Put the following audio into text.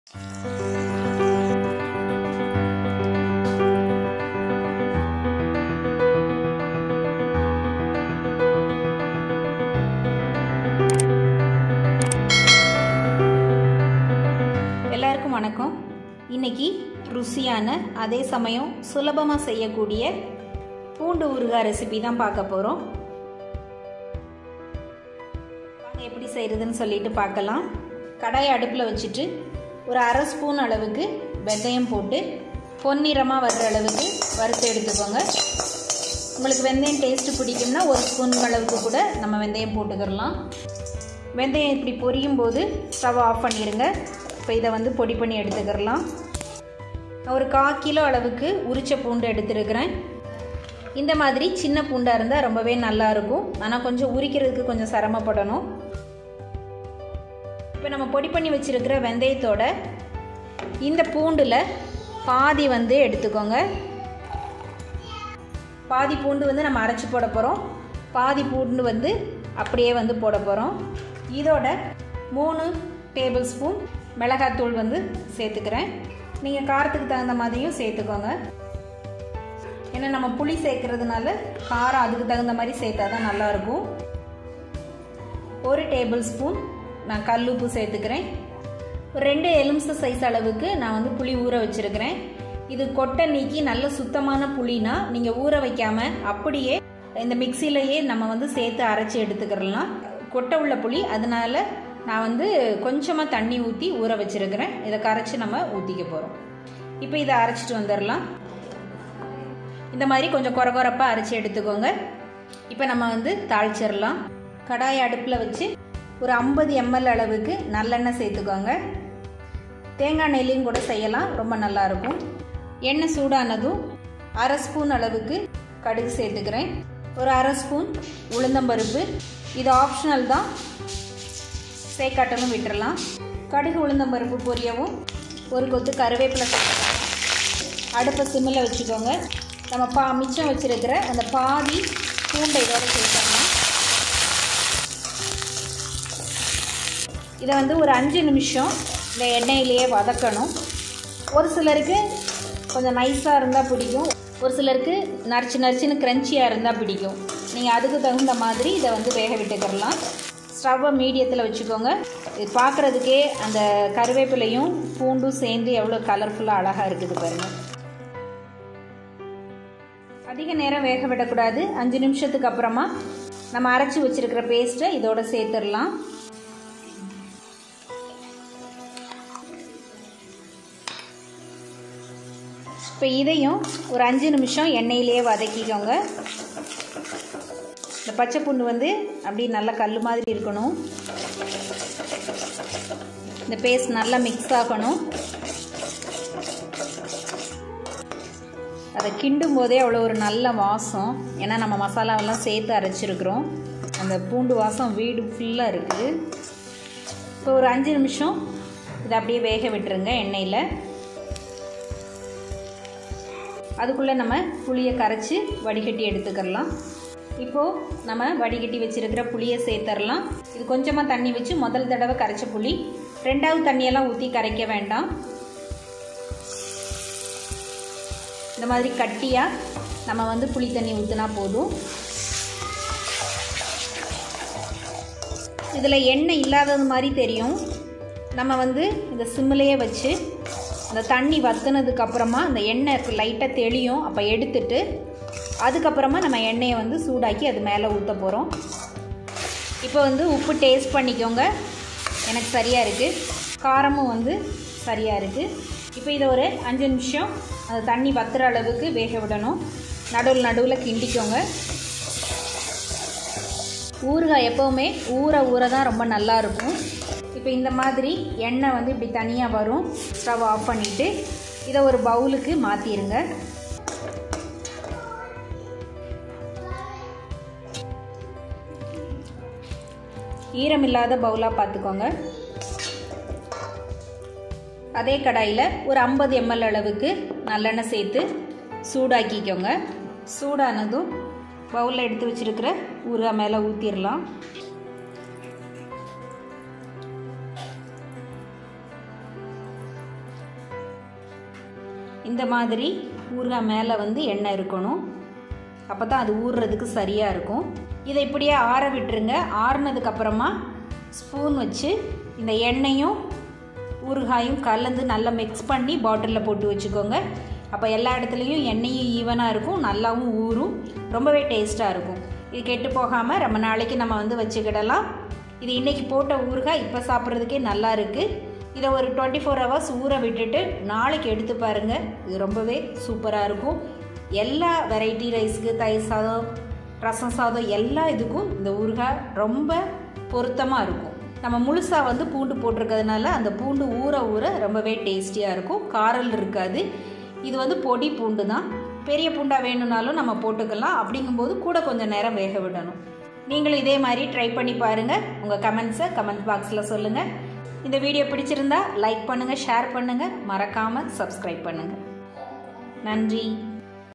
எல்லாருக்கும் வணக்கம் இன்னைக்கு ருசியான அதே சமயம் சுலபமாக செய்யக்கூடிய பூண்டு ஊறுகாய் ரெசிபி தான் பார்க்க போகிறோம் வாங்க எப்படி செய்கிறதுன்னு சொல்லிட்டு பார்க்கலாம் கடாயை அடுப்பில் வச்சுட்டு ஒரு அரை ஸ்பூன் அளவுக்கு வெந்தயம் போட்டு பொன்னிறமாக வர்ற அளவுக்கு வறுத்து எடுத்துக்கோங்க உங்களுக்கு வெந்தயம் டேஸ்ட்டு பிடிக்கும்னா ஒரு ஸ்பூன் அளவுக்கு கூட நம்ம வெந்தயம் போட்டுக்கிடலாம் வெந்தயம் இப்படி பொரியும் போது ஸ்டவ் ஆஃப் பண்ணிடுங்க இப்போ இதை வந்து பொடி பண்ணி எடுத்துக்கிடலாம் நான் ஒரு கா கிலோ அளவுக்கு உரிச்ச பூண்டு எடுத்துருக்கிறேன் இந்த மாதிரி சின்ன பூண்டாக இருந்தால் ரொம்பவே நல்லாயிருக்கும் ஆனால் கொஞ்சம் உரிக்கிறதுக்கு கொஞ்சம் சிரமப்படணும் இப்போ நம்ம பொடி பண்ணி வச்சுருக்கிற வெந்தயத்தோட இந்த பூண்டில் பாதி வந்து எடுத்துக்கோங்க பாதி பூண்டு வந்து நம்ம அரைச்சி போட போகிறோம் பாதி பூண்டு வந்து அப்படியே வந்து போட போகிறோம் இதோட மூணு டேபிள் ஸ்பூன் மிளகாத்தூள் வந்து சேர்த்துக்கிறேன் நீங்கள் காரத்துக்கு தகுந்த மாதிரியும் சேர்த்துக்கோங்க ஏன்னா நம்ம புளி சேர்க்கறதுனால காரம் அதுக்கு தகுந்த மாதிரி சேர்த்தா தான் நல்லாயிருக்கும் ஒரு டேபிள் ஸ்பூன் நான் கல் உப்பு சேர்த்துக்கிறேன் ஒரு ரெண்டு எலுமிச்சை சைஸ் அளவுக்கு நான் வந்து புளி ஊற வச்சுருக்கிறேன் இது கொட்டை நீக்கி நல்ல சுத்தமான புளினா நீங்கள் ஊற வைக்காமல் அப்படியே இந்த மிக்சிலையே நம்ம வந்து சேர்த்து அரைச்சி எடுத்துக்கிறலாம் கொட்டை உள்ள புளி அதனால நான் வந்து கொஞ்சமாக தண்ணி ஊற்றி ஊற வச்சுருக்கிறேன் இதை கரைச்சி நம்ம ஊற்றிக்க போகிறோம் இப்போ இதை அரைச்சிட்டு வந்துடலாம் இந்த மாதிரி கொஞ்சம் குறை குறைப்பாக அரைச்சி எடுத்துக்கோங்க இப்போ நம்ம வந்து தாளிச்சிடலாம் கடாய் அடுப்பில் வச்சு ஒரு ஐம்பது எம்எல் அளவுக்கு நல்லெண்ணெய் சேர்த்துக்கோங்க தேங்காய் நெல்லையும் கூட செய்யலாம் ரொம்ப நல்லாயிருக்கும் எண்ணெய் சூடானதும் அரை ஸ்பூன் அளவுக்கு கடுகு சேர்த்துக்கிறேன் ஒரு அரை ஸ்பூன் உளுந்தம்பருப்பு இது ஆப்ஷனல் தான் சேக்காட்டலும் விட்டுறலாம் கடுகு உளுந்தம்பருப்பு பொரியவும் ஒரு கொத்து கருவேப்பிலை சேர்த்துக்கலாம் அடுப்பை சிம்மில் வச்சுக்கோங்க நம்ம பா மிச்சம் வச்சுருக்கிற அந்த பாதி பூண்டை இதோட சேர்த்துக்கலாம் இதை வந்து ஒரு அஞ்சு நிமிஷம் இந்த எண்ணெயிலேயே வதக்கணும் ஒரு சிலருக்கு கொஞ்சம் நைஸாக இருந்தால் பிடிக்கும் ஒரு சிலருக்கு நரிச்சு நரிச்சுன்னு க்ரன்ச்சியாக இருந்தால் பிடிக்கும் நீங்கள் அதுக்கு தகுந்த மாதிரி இதை வந்து வேக விட்டுக்கிறலாம் ஸ்டவ்வை மீடியத்தில் வச்சுக்கோங்க இது பார்க்குறதுக்கே அந்த கருவேப்பிலையும் பூண்டும் சேர்ந்து எவ்வளோ கலர்ஃபுல்லாக அழகாக இருக்குது பாருங்கள் அதிக நேரம் வேக விடக்கூடாது அஞ்சு நிமிஷத்துக்கு அப்புறமா நம்ம அரைச்சி வச்சுருக்கிற பேஸ்ட்டை இதோட சேர்த்துடலாம் இப்போ இதையும் ஒரு அஞ்சு நிமிஷம் எண்ணெயிலேயே வதக்கிக்கோங்க இந்த பச்சை பூண்டு வந்து அப்படி நல்லா கல் மாதிரி இருக்கணும் இந்த பேஸ்ட் நல்லா மிக்ஸ் ஆகணும் அதை கிண்டும் போதே அவ்வளோ ஒரு நல்ல வாசம் ஏன்னா நம்ம மசாலாவெல்லாம் சேர்த்து அரைச்சிருக்கிறோம் அந்த பூண்டு வாசம் வீடு ஃபுல்லாக இருக்குது இப்போ ஒரு அஞ்சு நிமிஷம் இதை அப்படியே வேக விட்டுருங்க எண்ணெயில் அதுக்குள்ளே நம்ம புளியை கரைச்சி வடிகட்டி எடுத்துக்கிறலாம் இப்போது நம்ம வடிகட்டி வச்சுருக்கிற புளியை சேர்த்துடலாம் இது கொஞ்சமாக தண்ணி வச்சு முதல் தடவை கரைச்ச புளி ரெண்டாவது தண்ணியெல்லாம் ஊற்றி கரைக்க வேண்டாம் இந்த மாதிரி கட்டியாக நம்ம வந்து புளி தண்ணி ஊற்றினா போதும் இதில் எண்ணெய் இல்லாதது மாதிரி தெரியும் நம்ம வந்து இந்த சிம்மிலேயே வச்சு அந்த தண்ணி வத்துனதுக்கு அப்புறமா அந்த எண்ணெய் லைட்டாக தெளியும் அப்போ எடுத்துட்டு அதுக்கப்புறமா நம்ம எண்ணெயை வந்து சூடாக்கி அது மேலே ஊற்ற போகிறோம் இப்போ வந்து உப்பு டேஸ்ட் பண்ணிக்கோங்க எனக்கு சரியாக இருக்குது காரமும் வந்து சரியாக இருக்குது இப்போ இதை ஒரு அஞ்சு நிமிஷம் அந்த தண்ணி வத்துற அளவுக்கு வேக விடணும் நடுவில் நடுவில் கிண்டிக்கோங்க ஊறுகாய் எப்போவுமே ஊற ஊற தான் ரொம்ப நல்லாயிருக்கும் இப்போ இந்த மாதிரி எண்ணெய் வந்து இப்படி தனியாக வரும் ஸ்டவ் ஆஃப் பண்ணிவிட்டு இதை ஒரு பவுலுக்கு மாற்றிடுங்க ஈரமில்லாத பவுலாக பார்த்துக்கோங்க அதே கடாயில் ஒரு ஐம்பது எம்எல் அளவுக்கு நல்லெண்ணெய் சேர்த்து சூடாக்கிக்கோங்க சூடானதும் பவுலில் எடுத்து வச்சுருக்கிற ஊறுகாய் மேலே ஊற்றிடலாம் இந்த மாதிரி ஊறுகாய் மேலே வந்து எண்ணெய் இருக்கணும் அப்போ தான் அது ஊறுறதுக்கு சரியாக இருக்கும் இதை இப்படியே ஆற விட்டுருங்க ஆறுனதுக்கப்புறமா ஸ்பூன் வச்சு இந்த எண்ணெயும் ஊறுகாயும் கலந்து நல்லா மிக்ஸ் பண்ணி பாட்டிலில் போட்டு வச்சுக்கோங்க அப்போ எல்லா இடத்துலையும் எண்ணெயும் ஈவனாக இருக்கும் நல்லாவும் ஊறும் ரொம்பவே டேஸ்ட்டாக இருக்கும் இது கெட்டு போகாமல் ரொம்ப நாளைக்கு நம்ம வந்து வச்சுக்கிடலாம் இது இன்றைக்கி போட்ட ஊறுகாய் இப்போ சாப்பிட்றதுக்கே நல்லா இருக்குது இதை ஒரு டுவெண்ட்டி ஃபோர் ஹவர்ஸ் ஊற விட்டுட்டு நாளைக்கு எடுத்து பாருங்கள் இது ரொம்பவே சூப்பராக இருக்கும் எல்லா வெரைட்டி ரைஸ்க்கு தயிர் சாதம் ரசம் சாதம் எல்லா இதுக்கும் இந்த ஊறுகாய் ரொம்ப பொருத்தமாக இருக்கும் நம்ம முழுசாக வந்து பூண்டு போட்டிருக்கிறதுனால அந்த பூண்டு ஊற ஊற ரொம்பவே டேஸ்டியாக இருக்கும் காரல் இருக்காது இது வந்து பொடி பூண்டு தான் பெரிய பூண்டாக வேணும்னாலும் நம்ம போட்டுக்கலாம் அப்படிங்கும்போது கூட கொஞ்சம் நேரம் வேக விடணும் நீங்களும் இதே மாதிரி ட்ரை பண்ணி பாருங்கள் உங்கள் கமெண்ட்ஸை கமெண்ட் பாக்ஸில் சொல்லுங்கள் இந்த வீடியோ பிடிச்சிருந்தா லைக் பண்ணுங்கள் ஷேர் பண்ணுங்கள் மறக்காமல் சப்ஸ்கிரைப் பண்ணுங்கள் நன்றி